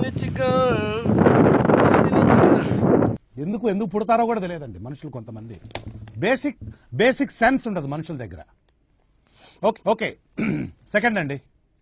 చిన్నచిగా ఎందుకు ఎందుకు పుడతారో కూడా తెలియదండి మనుషులు కొంతమంది బేసిక్ బేసిక్ సెన్స్ ఉండదు మనుషుల దగ్గర ఓకే ఓకే సెకండ్ అండి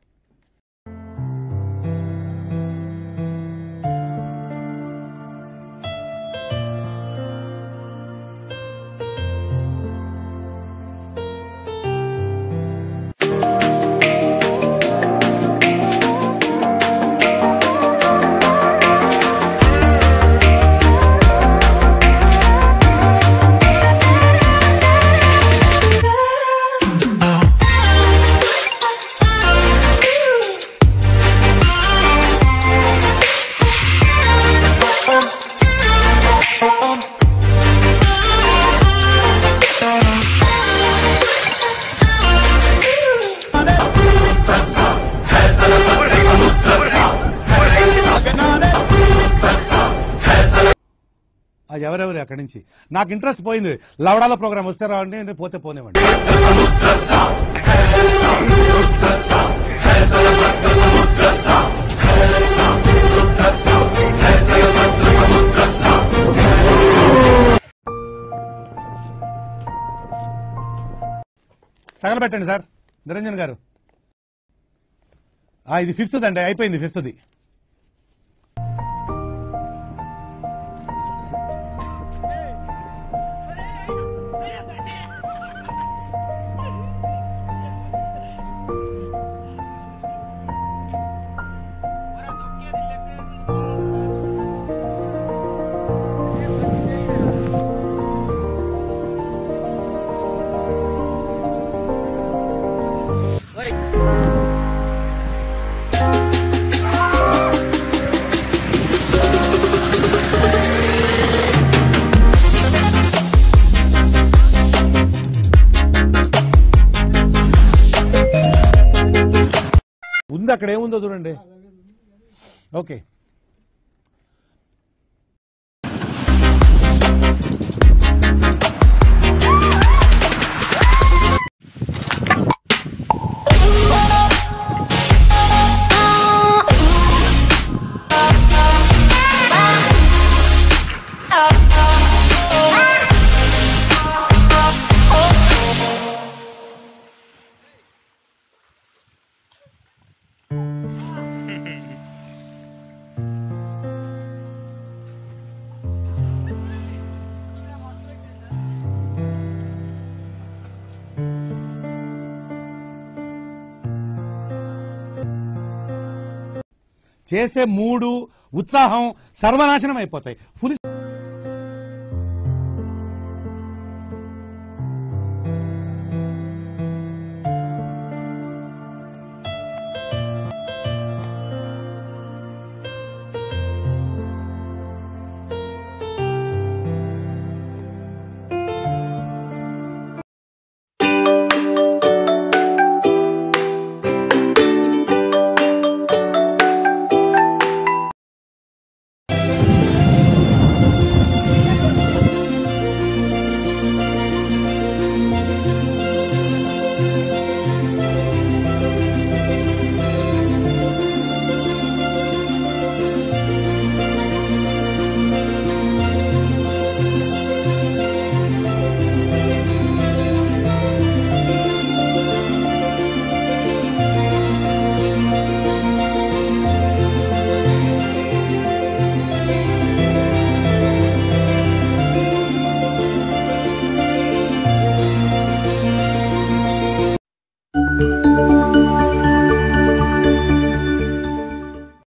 ఆ, ఎవరెవరు అక్కడి నుంచి నాకు ఇంట్రెస్ట్ పోయింది లవడాల ప్రోగ్రామ్ వస్తే రావండి నేను పోతే పోనివ్వండి తగలబెట్టండి సార్ నిరంజన్ గారు ఆ, ఇది ఫిఫ్త్ అండి అయిపోయింది ఫిఫ్త్ది ఉంది అక్కడ ఏముందో చూడండి ఓకే చేసే మూడు ఉత్సాహం సర్వనాశనం అయిపోతాయి ఫుల్